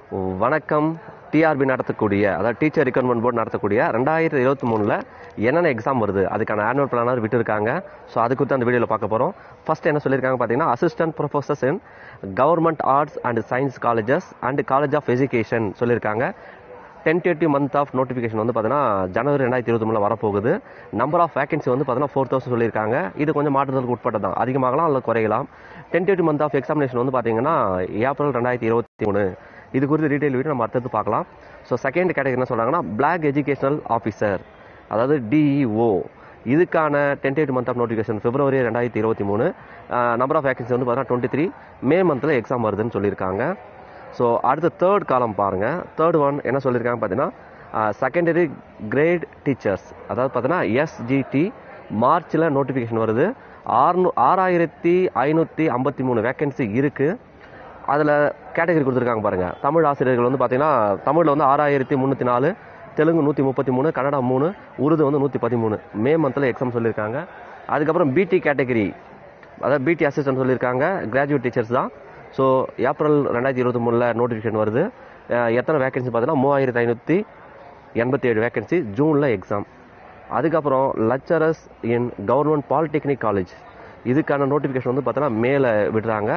வணக்கம் டிஆர்பி நடத்தக்கூடிய அதாவது டீச்சர் ரெக்ரூட்மெண்ட் போர்டு நடத்தக்கூடிய ரெண்டாயிரத்தி இருபத்தி மூணில் என்னென்ன எக்ஸாம் வருது அதுக்கான ஆனுவல் பிளானர் விட்டுருக்காங்க ஸோ அது குறித்து அந்த வீடியோவில் பார்க்க போகிறோம் ஃபர்ஸ்ட் என்ன சொல்லியிருக்காங்க பார்த்தீங்கன்னா assistant professors in government arts and science colleges and college of education சொல்லியிருக்காங்க டென்டேட்டிவ் மந்த் ஆஃப் நோட்டிஃபிகேஷன் வந்து பார்த்தீங்கன்னா ஜனவரி ரெண்டாயிரத்தி இருபத்தி மூணில் வரப்போகுது நம்பர் ஆஃப் வேகன்சி வந்து பார்த்தீங்கன்னா ஃபோர் தௌசண்ட் சொல்லியிருக்காங்க இது கொஞ்சம் மாற்றுதலுக்கு உட்பட்டது தான் அதிகமாகலாம் அல்லது குறையலாம் டென்டேட்டிவ் மந்த் ஆஃப் எக்ஸாமினேஷன் வந்து பார்த்தீங்கன்னா ஏப்ரல் ரெண்டாயிரத்தி இருபத்தி மூணு இது குறித்து டீட்டெயில் வீடியோ நம்ம அடுத்தது பார்க்கலாம் ஸோ செகண்ட் கேட்டகரி என்ன சொல்கிறாங்கன்னா பிளாக் எஜுகேஷனல் ஆஃபீஸர் அதாவது டிஇஓ இதுக்கான டென்டேட்டிவ் மந்த் ஆஃப் நோட்டிஃபிகேஷன் பிப்ரவரி ரெண்டாயிரத்தி இருபத்தி மூணு நம்பர் ஆஃப் வேகன்சி வந்து பார்த்தீங்கன்னா டுவெண்ட்டி த்ரீ மே மந்தில் எக்ஸாம் வருதுன்னு சொல்லியிருக்காங்க ஸோ அடுத்த தேர்ட் காலம் பாருங்கள் தேர்ட் ஒன் என்ன சொல்லியிருக்காங்க பார்த்தீங்கன்னா செகண்டரி கிரேட் டீச்சர்ஸ் அதாவது பார்த்தீங்கன்னா எஸ்ஜிடி மார்ச்சில் நோட்டிஃபிகேஷன் வருது ஆறுநூ ஆறாயிரத்தி ஐநூற்றி ஐம்பத்தி மூணு வேக்கன்சி இருக்குது அதில் கேட்டகரி கொடுத்துருக்காங்க பாருங்கள் தமிழ் ஆசிரியர்கள் வந்து பார்த்தீங்கன்னா தமிழில் வந்து ஆறாயிரத்தி முந்நூற்றி நாலு தெலுங்கு நூற்றி முப்பத்தி மூணு கன்னடா மூணு உருது வந்து நூற்றி பதிமூணு மே மந்தில் எக்ஸாம் சொல்லியிருக்காங்க அதுக்கப்புறம் பிடி கேட்டகரி அதாவது பிடி அசிஸ்டன்ட் சொல்லியிருக்காங்க கிராஜுவேட் டீச்சர்ஸ் தான் ஸோ ஏப்ரல் ரெண்டாயிரத்தி இருபத்தி மூணில் நோட்டிஃபிகேஷன் வருது அஹ் எத்தனை வேகன்சி பார்த்தீங்கன்னா மூவாயிரத்தி ஐநூற்றி எண்பத்தி ஏழு வேகன்சி ஜூனில் எக்ஸாம் அதுக்கப்புறம் lecturers in government polytechnic college இதுக்கான நோட்டிஃபிகேஷன் வந்து பார்த்தீங்கன்னா மேலே விடுறாங்க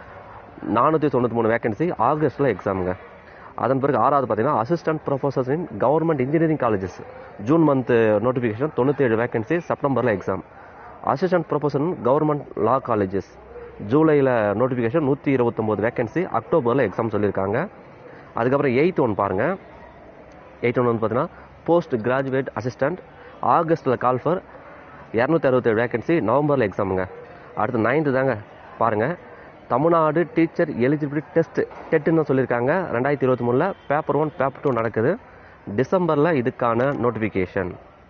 நானூற்றி தொண்ணூற்றி மூணு வேகன்சி ஆகஸ்ட்டில் எக்ஸாமுங்க அதன் பிறகு ஆறாவது பார்த்தீங்கன்னா assistant professors in government engineering colleges June month notification தொண்ணூற்றி ஏழு வேகன்சி செப்டம்பரில் exam assistant professor in government law colleges ஜூலையில் நோட்டிஃபிகேஷன் நூற்றி இருபத்தொம்போது வேகன்சி அக்டோபரில் எக்ஸாம் சொல்லியிருக்காங்க அதுக்கப்புறம் எயித் ஒன் பாருங்கள் எயிட் ஒன் வந்து பார்த்தீங்கன்னா post graduate assistant ஆகஸ்ட்டில் call for இரநூத்தி அறுபத்தேழு வேகன்சி நவம்பரில் எக்ஸாமுங்க அடுத்து நைன்த்து தாங்க பாருங்கள் தமிழ்நாடு டீச்சர் எலிஜிபிலிட்டி டெஸ்ட் டெட்டுன்னு சொல்லியிருக்காங்க ரெண்டாயிரத்தி இருபத்தி மூணில் பேப்பர் ஒன் பேப்பர் டூ நடக்குது டிசம்பரில் இதுக்கான நோட்டிஃபிகேஷன்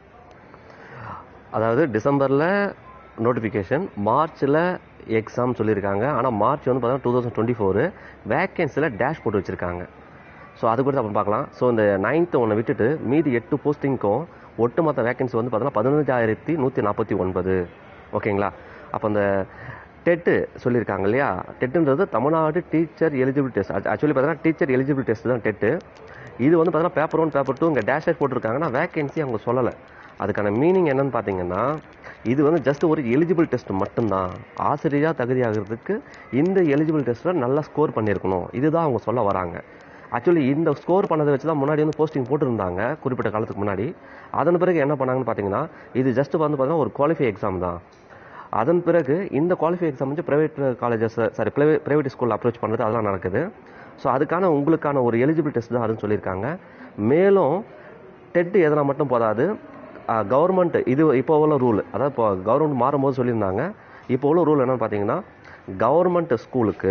அதாவது டிசம்பரில் நோட்டிஃபிகேஷன் மார்ச்சில் எக்ஸாம் சொல்லியிருக்காங்க ஆனால் மார்ச் வந்து பார்த்தீங்கன்னா டூ தௌசண்ட் டுவெண்ட்டி ஃபோரு வேக்கன்சியில் டேஷ் போட்டு வச்சுருக்காங்க ஸோ அது குறித்து அப்புறம் பார்க்கலாம் ஸோ இந்த நைன்த்து ஒன்று விட்டுட்டு மீதி எட்டு போஸ்டிங்க்கும் ஒட்டுமொத்த வேகன்சி வந்து பார்த்தீங்கன்னா பதினஞ்சாயிரத்தி நூற்றி நாற்பத்தி ஒன்பது ஓகேங்களா அப்போ அந்த டெட்டு சொல்லியிருக்காங்க இல்லையா டெட்டுன்றது Tamil Nadu teacher eligibility test actually பார்த்தீங்கன்னா டீச்சர் எலிஜிபிலிட்டி டெஸ்ட் தான் டெட்டு இது வந்து பார்த்தீங்கன்னா பேப்பர் ஒன் பேப்பர் டூ இங்கே டேஷ் போட்டிருக்காங்கன்னா வேகன்சி அவங்க சொல்லலை அதுக்கான மீனிங் என்னன்னு பார்த்தீங்கன்னா இது வந்து ஜஸ்ட் ஒரு எலிஜிபிள் டெஸ்ட் மட்டும்தான் ஆசிரியராக தகுதியாகிறதுக்கு இந்த எலிஜிபிள் டெஸ்ட்டில் நல்லா ஸ்கோர் பண்ணியிருக்கணும் இதுதான் அவங்க சொல்ல வராங்க ஆக்சுவலி இந்த ஸ்கோர் பண்ணதை வச்சு தான் முன்னாடி வந்து போஸ்டிங் போட்டிருந்தாங்க குறிப்பிட்ட காலத்துக்கு முன்னாடி அதன் பிறகு என்ன பண்ணாங்கன்னு பார்த்தீங்கன்னா இது ஜஸ்ட் வந்து பார்த்தீங்கன்னா ஒரு குவாலிஃபை எக்ஸாம் தான் அதன் பிறகு இந்த குவாலிஃபை எக்ஸாம் வந்து ப்ரைவேட் காலேஜஸ் சாரி ப்ரைவேட் ஸ்கூலில் அப்ரோச் பண்ணுறது அதெல்லாம் நடக்குது ஸோ அதுக்கான உங்களுக்கான ஒரு எலிஜிபிள் டெஸ்ட் தான் அதுன்னு சொல்லியிருக்காங்க மேலும் டெட் எதனா மட்டும் போதாது கவர்மெண்ட் இது இப்போ உள்ள ரூல் அதாவது இப்போ கவர்மெண்ட் மாறும்போது சொல்லியிருந்தாங்க இப்போ உள்ள ரூல் என்னன்னு பார்த்தீங்கன்னா கவர்மெண்ட் ஸ்கூலுக்கு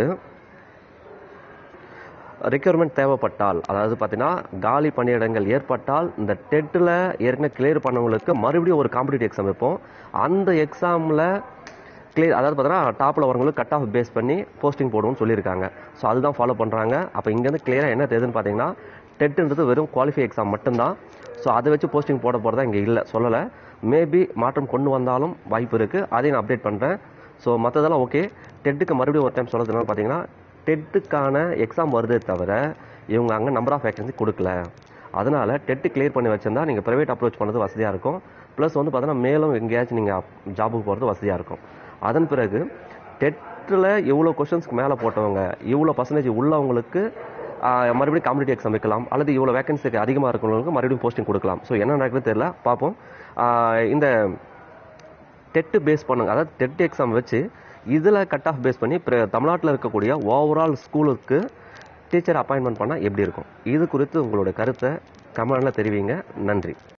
ரெக்யர்மெண்ட் தேவைப்பட்டால் அதாவது பார்த்தீங்கன்னா காலி பணியிடங்கள் ஏற்பட்டால் இந்த டெட்டில் ஏற்கனவே கிளியர் பண்ணவங்களுக்கு மறுபடியும் ஒரு காம்படிட்டிவ் எக்ஸாம் வைப்போம் அந்த எக்ஸாமில் கிளியர் அதாவது பார்த்தீங்கன்னா டாப்பில் வரவங்களுக்கு கட் ஆஃப் பேஸ் பண்ணி போஸ்டிங் போடுவோம்னு சொல்லியிருக்காங்க ஸோ அதுதான் ஃபாலோ பண்ணுறாங்க அப்போ இங்கேருந்து கிளியராக என்ன தெரியுதுன்னு பார்த்தீங்கன்னா டெட்டுன்றது வெறும் குவாலிஃபை எக்ஸாம் மட்டும்தான் ஸோ அதை வச்சு போஸ்டிங் போட போகிறதா இங்கே இல்லை சொல்லலை மேபி மாற்றம் கொண்டு வந்தாலும் வாய்ப்பு இருக்குது அதையும் நான் அப்டேட் பண்ணுறேன் ஸோ மற்றதெல்லாம் ஓகே டெட்டுக்கு மறுபடியும் ஒரு டைம் சொல்கிறது என்னன்னு பார்த்தீங்கன்னா டெட்டுக்கான எக்ஸாம் வருதே தவிர இவங்க அங்கே நம்பர் ஆஃப் வேகன்சி கொடுக்கல அதனால் டெட்டு கிளியர் பண்ணி வச்சிருந்தா நீங்கள் ப்ரைவேட் அப்ரோச் பண்ணது வசதியாக இருக்கும் ப்ளஸ் வந்து பார்த்தீங்கன்னா மேலும் எங்கேயாச்சும் நீங்கள் ஜாபுக்கு போகிறது வசதியாக இருக்கும் அதன் பிறகு டெட்டில் எவ்வளோ கொஷின்ஸ்க்கு மேலே போட்டவங்க இவ்வளோ பர்சன்டேஜ் உள்ளவங்களுக்கு ஆஹ், மறுபடியும் காம்படிட்டிவ் எக்ஸாம் வைக்கலாம் அல்லது இவ்வளோ வேகன்சிக்கு அதிகமாக இருக்கிறவங்களுக்கு மறுபடியும் போஸ்டிங் கொடுக்கலாம் ஸோ என்ன நடக்குது தெரியல பார்ப்போம் ஆஹ், இந்த டெட்டு பேஸ் பண்ணுங்க அதாவது டெட் எக்ஸாம் வச்சு இதில் கட் ஆஃப் பேஸ் பண்ணி பிர- தமிழ்நாட்டில் இருக்கக்கூடிய ஓவரால் ஸ்கூலுக்கு டீச்சர் அப்பாயின்மெண்ட் பண்ணால் எப்படி இருக்கும் இது குறித்து உங்களுடைய கருத்தை கமெண்டில் தெரிவிங்க நன்றி